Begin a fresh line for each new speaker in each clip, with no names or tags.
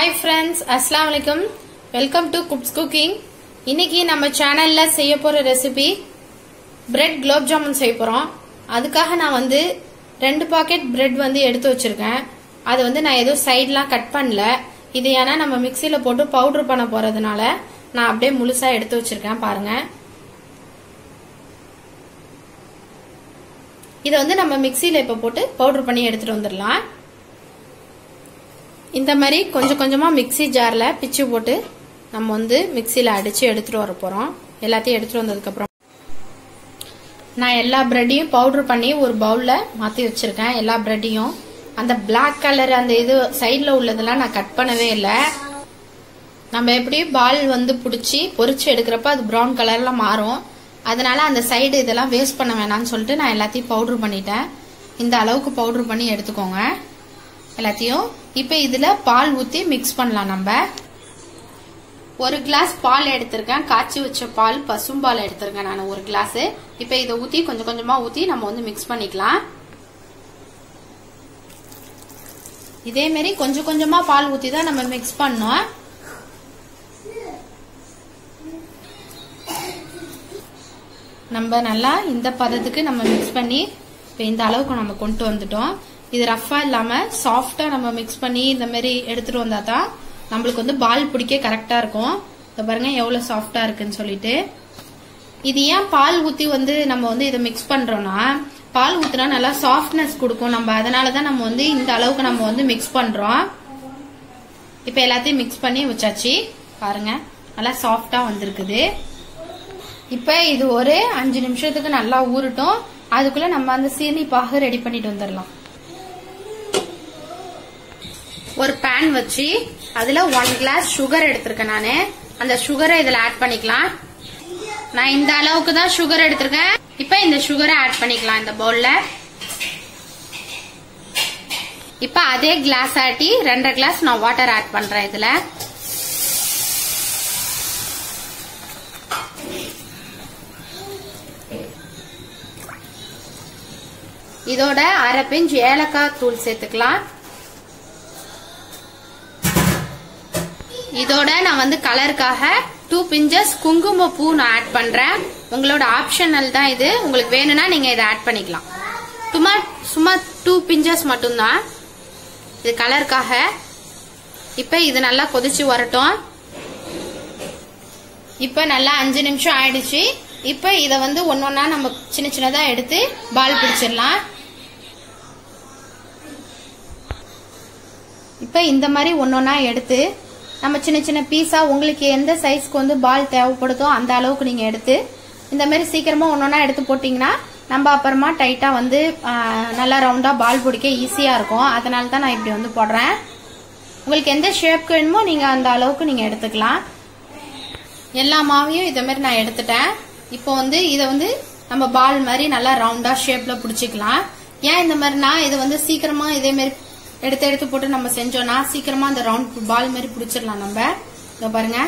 hi friends அஸ்லாம் வலைக்கம் welcome to குப்ஸ் cooking இன்னைக்கு நம்ம சேனல்ல செய்ய போற ரெசிபி பிரெட் குலோப் ஜாமுன் செய்ய போறோம் அதுக்காக நான் வந்து ரெண்டு பாக்கெட் பிரெட் வந்து எடுத்து வச்சிருக்கேன் அது வந்து நான் எதுவும் சைட்லாம் கட் பண்ணல இது ஏன்னா நம்ம மிக்சியில போட்டு பவுடர் பண்ண போறதுனால நான் அப்படியே முழுசா எடுத்து வச்சிருக்கேன் பாருங்க இதை வந்து நம்ம மிக்சியில இப்ப போட்டு பவுடர் பண்ணி எடுத்துட்டு வந்துடலாம் இந்த மாதிரி கொஞ்சம் கொஞ்சமா மிக்சி ஜார்ல பிச்சு போட்டு நம்ம வந்து மிக்சியில அடிச்சு எடுத்துட்டு வர போறோம் எல்லாத்தையும் எடுத்துட்டு வந்ததுக்கு அப்புறம் நான் எல்லா பிரெட்டையும் பவுடர் பண்ணி ஒரு பவுல்ல மாத்தி வச்சிருக்கேன் எல்லா பிரெட்டையும் அந்த பிளாக் கலர் அந்த இது சைட்ல உள்ளதெல்லாம் நான் கட் பண்ணவே இல்லை நம்ம எப்படி பால் வந்து பிடிச்சி பொரிச்சு எடுக்கிறப்ப அது ப்ரௌன் கலர்ல மாறும் அதனால அந்த சைடு இதெல்லாம் வேஸ்ட் பண்ண வேணாம்னு சொல்லிட்டு நான் எல்லாத்தையும் பவுடர் பண்ணிட்டேன் இந்த அளவுக்கு பவுடர் பண்ணி எடுத்துக்கோங்க எல்லாத்தையும் இப்போ இதுல பால் ஊத்தி மிக்ஸ் பண்ணலாம் நம்ம ஒரு கிளாஸ் பால் எடுத்திருக்கேன் காய்ச்சி வச்ச பால் பசும்பால் எடுத்திருக்கேன் நான் ஒரு கிளாஸ் இப்போ இதை ஊத்தி கொஞ்சம் கொஞ்சமா ஊத்தி நம்ம வந்து மிக்ஸ் பண்ணிக்கலாம் இதே மாதிரி கொஞ்சம் கொஞ்சமா பால் ஊத்தி தான் நம்ம மிக்ஸ் பண்ணோம் நம்ம நல்லா இந்த பதத்துக்கு நம்ம மிக்ஸ் பண்ணி இப்போ இந்த அளவுக்கு நம்ம கொண்டு வந்துட்டோம் இது ரஃபா இல்லாம சாஃப்டா நம்ம மிக்ஸ் பண்ணி இந்த மாதிரி எடுத்துட்டு வந்தா தான் நம்மளுக்கு வந்து பால் பிடிக்க கரெக்டா இருக்கும் இத பாருங்க எவ்வளவு சாஃப்டா இருக்குன்னு சொல்லிட்டு இது ஏன் பால் ஊத்தி வந்து நம்ம வந்து இதை மிக்ஸ் பண்றோம்னா பால் ஊத்துனா நல்லா சாஃப்ட்னஸ் கொடுக்கும் நம்ம அதனாலதான் நம்ம வந்து இந்த அளவுக்கு நம்ம வந்து மிக்ஸ் பண்றோம் இப்ப எல்லாத்தையும் மிக்ஸ் பண்ணி வச்சாச்சு பாருங்க நல்லா சாஃப்டா வந்திருக்குது இப்ப இது ஒரு அஞ்சு நிமிஷத்துக்கு நல்லா ஊறட்டும் அதுக்குள்ள நம்ம அந்த சீனி பாகு ரெடி பண்ணிட்டு வந்துடலாம் ஒரு பேன் வச்சு அதுல ஒன் கிளாஸ் சுகர் எடுத்திருக்கேன் நானு அந்த சுகரை இதுல ஆட் பண்ணிக்கலாம் நான் இந்த அளவுக்கு தான் சுகர் எடுத்திருக்கேன் இப்ப இந்த சுகரை ஆட் பண்ணிக்கலாம் இந்த பவுல்ல இப்ப அதே கிளாஸ் ஆட்டி ரெண்டரை கிளாஸ் நான் வாட்டர் ஆட் பண்றேன் இதுல இதோட அரை பிஞ்ச் ஏலக்காய் தூள் சேர்த்துக்கலாம் இதோட நான் வந்து கலருக்காக டூ பிஞ்சஸ் குங்கும பூ நான் ஆட் பண்றேன் உங்களோட ஆப்ஷனல் தான் இது உங்களுக்கு வேணும்னா நீங்க இதை ஆட் பண்ணிக்கலாம் சும்மா சும்மா டூ பிஞ்சஸ் மட்டும்தான் இது கலருக்காக இப்ப இது நல்லா கொதிச்சு வரட்டும் இப்ப நல்லா அஞ்சு நிமிஷம் ஆயிடுச்சு இப்ப இத வந்து ஒன்னொன்னா நம்ம சின்ன சின்னதா எடுத்து பால் பிடிச்சிடலாம் இப்ப இந்த மாதிரி ஒன்னொன்னா எடுத்து நம்ம சின்ன சின்ன பீஸா உங்களுக்கு எந்த சைஸ்க்கு வந்து பால் தேவைப்படுதோ அந்த அளவுக்கு நீங்க எடுத்து இந்த மாதிரி சீக்கிரமா ஒன்னொன்னா எடுத்து போட்டீங்கன்னா நம்ம அப்புறமா டைட்டா வந்து நல்லா ரவுண்டா பால் பிடிக்க ஈஸியா இருக்கும் அதனால தான் நான் இப்படி வந்து போடுறேன் உங்களுக்கு எந்த ஷேப்க்கு வேணுமோ நீங்க அந்த அளவுக்கு நீங்க எடுத்துக்கலாம் எல்லா மாவையும் இதை மாதிரி நான் எடுத்துட்டேன் இப்போ வந்து இதை வந்து நம்ம பால் மாதிரி நல்லா ரவுண்டா ஷேப்ல பிடிச்சிக்கலாம் ஏன் இந்த மாதிரினா இது வந்து சீக்கிரமா இதே மாதிரி எடுத்து எடுத்து போட்டு நம்ம செஞ்சோம்னா சீக்கிரமா அந்த ரவுண்ட் பால் மாதிரி பிடிச்சிடலாம் நம்ம இத பாருங்க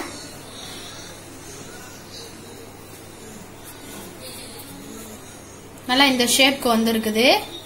நல்லா இந்த ஷேப்க்கு வந்திருக்குது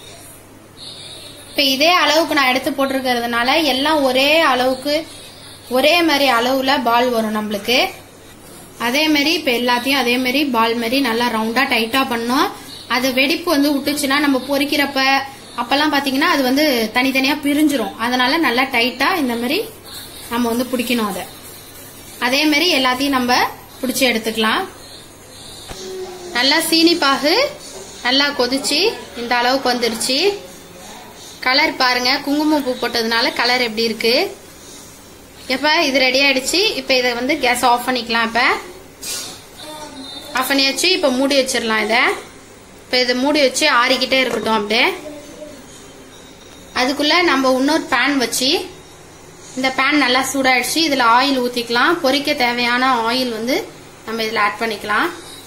இப்ப இதே அளவுக்கு நான் எடுத்து போட்டிருக்கிறதுனால எல்லாம் ஒரே அளவுக்கு ஒரே மாதிரி அளவுல பால் வரும் நம்மளுக்கு அதே மாதிரி இப்ப எல்லாத்தையும் அதே மாதிரி பால் மாதிரி நல்லா ரவுண்டா டைட்டா பண்ணோம் அது வெடிப்பு வந்து விட்டுச்சுன்னா நம்ம பொறிக்கிறப்ப அப்பெல்லாம் பாத்தீங்கன்னா அது வந்து தனித்தனியா பிரிஞ்சிரும் அதனால நல்லா டைட்டா இந்த மாதிரி நம்ம வந்து பிடிக்கணும் அதை அதே மாதிரி எல்லாத்தையும் நம்ம பிடிச்சி எடுத்துக்கலாம் நல்லா சீனி பாகு நல்லா கொதிச்சு இந்த அளவுக்கு வந்துருச்சு கலர் பாருங்க குங்குமம் பூ போட்டதுனால கலர் எப்படி இருக்கு இப்ப இது ரெடி ஆயிடுச்சு இப்ப இதை வந்து கேஸ் ஆஃப் பண்ணிக்கலாம் இப்ப ஆஃப் பண்ணியாச்சு இப்ப மூடி வச்சிடலாம் இத இப்ப இதை மூடி வச்சு ஆறிக்கிட்டே இருக்கட்டும் அப்படியே அதுக்குள்ள நம்ம இன்னொரு பேன் வச்சு இந்த பேன் நல்லா சூடாயிடுச்சு இதுல ஆயில் ஊத்திக்கலாம் பொரிக்க தேவையான ஆயில் வந்து நம்ம இதுல ஆட் பண்ணிக்கலாம்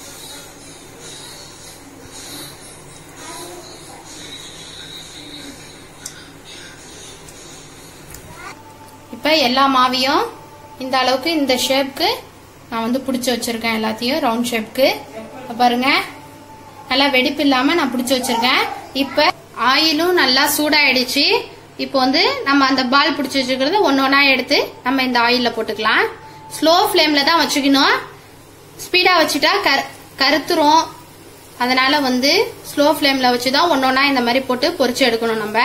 இப்ப எல்லா மாவையும் இந்த அளவுக்கு இந்த ஷேப்க்கு நான் வந்து பிடிச்சி வச்சிருக்கேன் எல்லாத்தையும் ரவுண்ட் ஷேப்க்கு பாருங்க நல்லா வெடிப்பு இல்லாம நான் பிடிச்சி வச்சிருக்கேன் இப்ப ஆயிலும் நல்லா சூடாயிடுச்சு இப்போ வந்து நம்ம அந்த பால் பிடிச்சி வச்சிருக்கிறத ஒன்று ஒன்றா எடுத்து நம்ம இந்த ஆயிலில் போட்டுக்கலாம் ஸ்லோ ஃப்ளேமில் தான் வச்சுக்கணும் ஸ்பீடாக வச்சுட்டா கரு கருத்துரும் அதனால வந்து ஸ்லோ ஃப்ளேமில் வச்சு தான் ஒன்று ஒன்றா இந்த மாதிரி போட்டு பொரிச்சு எடுக்கணும் நம்ம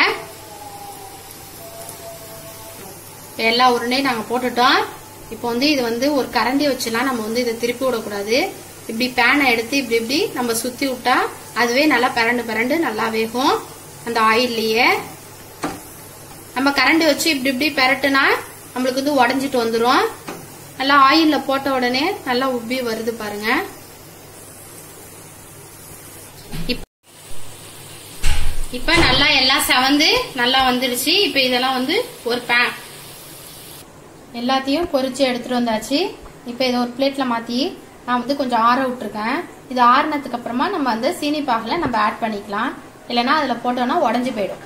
இப்ப எல்லா உருண்டையும் நாங்கள் போட்டுட்டோம் இப்போ வந்து இது வந்து ஒரு கரண்டி வச்சுலாம் நம்ம வந்து இதை திருப்பி விடக்கூடாது இப்படி பேனை எடுத்து இப்படி இப்படி நம்ம சுத்தி விட்டா அதுவே நல்லா பரண்டு பரண்டு நல்லா வேகும் அந்த ஆயில்லையே நம்ம கரண்டி வச்சு இப்படி இப்படி பெரட்டுனா நம்மளுக்கு வந்து உடஞ்சிட்டு வந்துடும் நல்லா ஆயில்ல போட்ட உடனே நல்லா உப்பி வருது பாருங்க இப்ப- இப்ப நல்லா எல்லாம் செவந்து நல்லா வந்துடுச்சு இப்ப இதெல்லாம் வந்து ஒரு பேன் எல்லாத்தையும் பொரிச்சு எடுத்துட்டு வந்தாச்சு இப்போ இதை ஒரு பிளேட்ல மாத்தி நான் வந்து கொஞ்சம் ஆற விட்டுருக்கேன் இது ஆறுனதுக்கு அப்புறமா நம்ம வந்து சீனி பாகுல நம்ம ஆட் பண்ணிக்கலாம் இல்லைன்னா அதுல போட்டோம்னா உடஞ்சு போயிடும்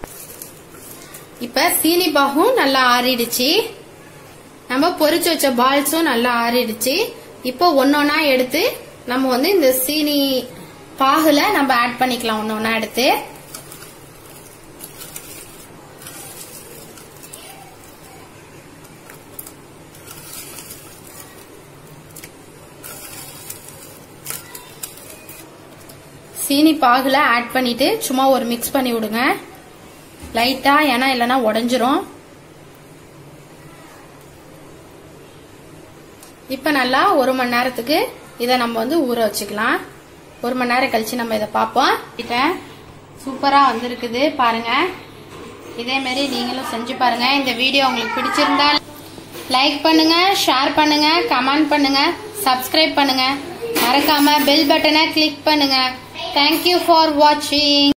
இப்ப சீனி பாகும் நல்லா ஆறிடுச்சு நம்ம பொரிச்சு வச்ச பால்ஸும் நல்லா ஆறிடுச்சு இப்போ ஒன்னொன்னா எடுத்து நம்ம வந்து இந்த சீனி பாகுல நம்ம ஆட் பண்ணிக்கலாம் ஒன்னொன்னா எடுத்து சீனி பாகுல ஆட் பண்ணிட்டு சும்மா ஒரு மிக்ஸ் பண்ணி விடுங்க லைட்டா ஏன்னா இல்லைன்னா உடஞ்சிரும் இப்ப நல்லா ஒரு மணி நேரத்துக்கு இதை நம்ம வந்து ஊற வச்சுக்கலாம் ஒரு மணி நேரம் கழிச்சு நம்ம இதை பார்ப்போம் கிட்ட சூப்பரா வந்திருக்குது பாருங்க இதே மாதிரி நீங்களும் செஞ்சு பாருங்க இந்த வீடியோ உங்களுக்கு பிடிச்சிருந்தா லைக் பண்ணுங்க ஷேர் பண்ணுங்க கமெண்ட் பண்ணுங்க சப்ஸ்கிரைப் பண்ணுங்க மறக்காம பெல் பட்டனை கிளிக் பண்ணுங்க தேங்க்யூ ஃபார் வாட்சிங்